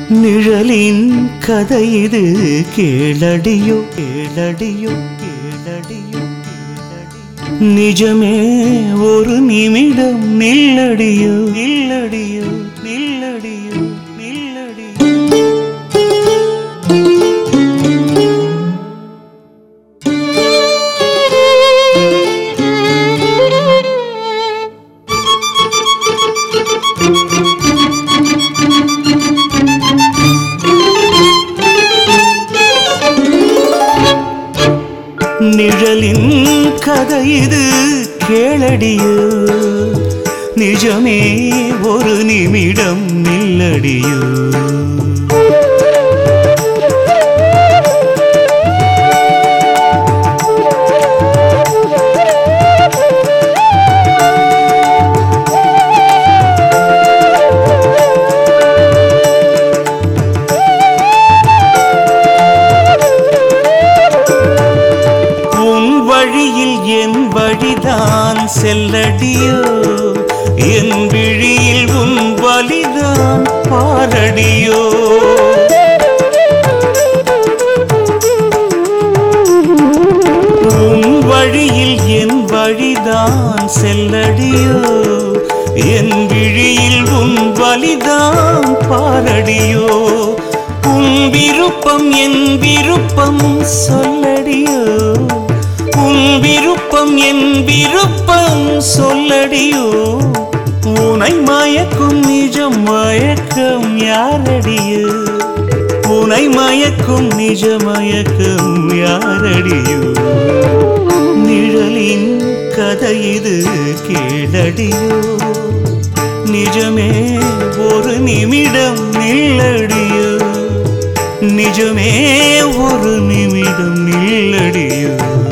நிழலின் கதை இது கேளடியோ கேளடியோ கேளடியோ கேளடியோ நிஜமே ஒரு நிமிடம் நில்லடியோ நில்லடியோ நில்லடியோ நில்லடியோ நிழலின் கதை இது கேளடியோ நிஜமே ஒரு நிமிடம் நில்லடியோ உன் வழியில் என் வழிதான் செல்லடியோ என் விழியில் உன் வழிதான் பாரடியோ உன் வழியில் என் வழிதான் செல்லடியோ என் விழியில் உன் வழிதான் பாரடியோ உன் விருப்பம் என் விருப்பம் சொல்லடியோ உன் விருப்பம் என் விருப்பம் சொல்லடியோ உனை மயக்கும் நிஜம் மயக்கம் யாரடியோ உனை மயக்கும் நிஜ மயக்கம் யாரடியோ நிழலின் கதை இது கேளடியோ நிஜமே ஒரு நிமிடம் நில்லடியோ நிஜமே ஒரு நிமிடம் நில்லடியோ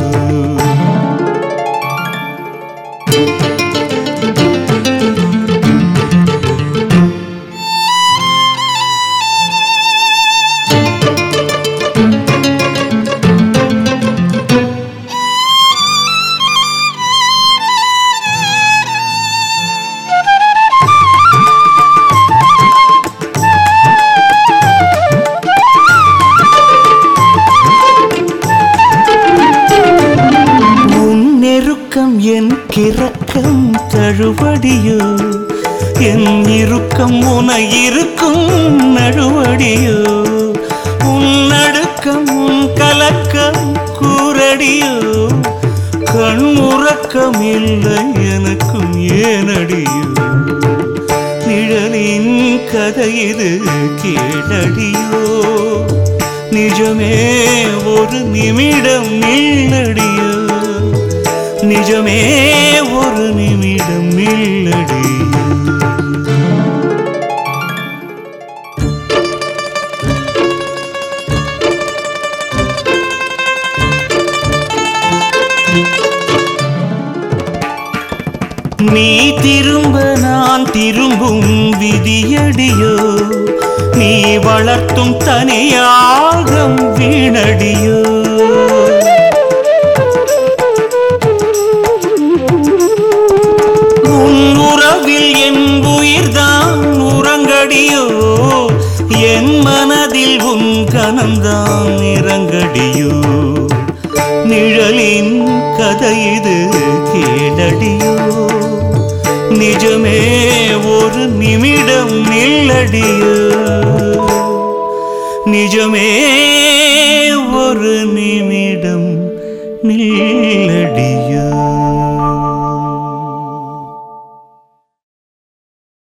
உன் நெருக்கம் என் கிறக்கம் தழுவடியோ என் இறுக்கம் உன இருக்கும் நழுவடியோ உன் நடுக்கம் உன் கலக்கம் கூரடியோ கண் உறக்கம் இல்லை எனக்கும் ஏனடியோ நிழலின் கதை இது கேளடியோ நிஜமே ஒரு நிமிடம் நில்லடியோ நிஜமே ஒரு நிமிடம் நில்லடியோ நீ திரும்ப நான் திரும்பும் விதியடியோ நீ வளர்த்தும் தனியாகம் வீணடியோ உன் உறவில் என் உயிர்தான் உறங்கடியோ என் மனதில் உன் கனம்தான் இறங்கடியோ நிழலின் கதை இது கேளடியோ நிஜமே ஒரு நிமிடம் நில்லடியோ நிஜமே ஒரு நிமிடம் நில்லடியோ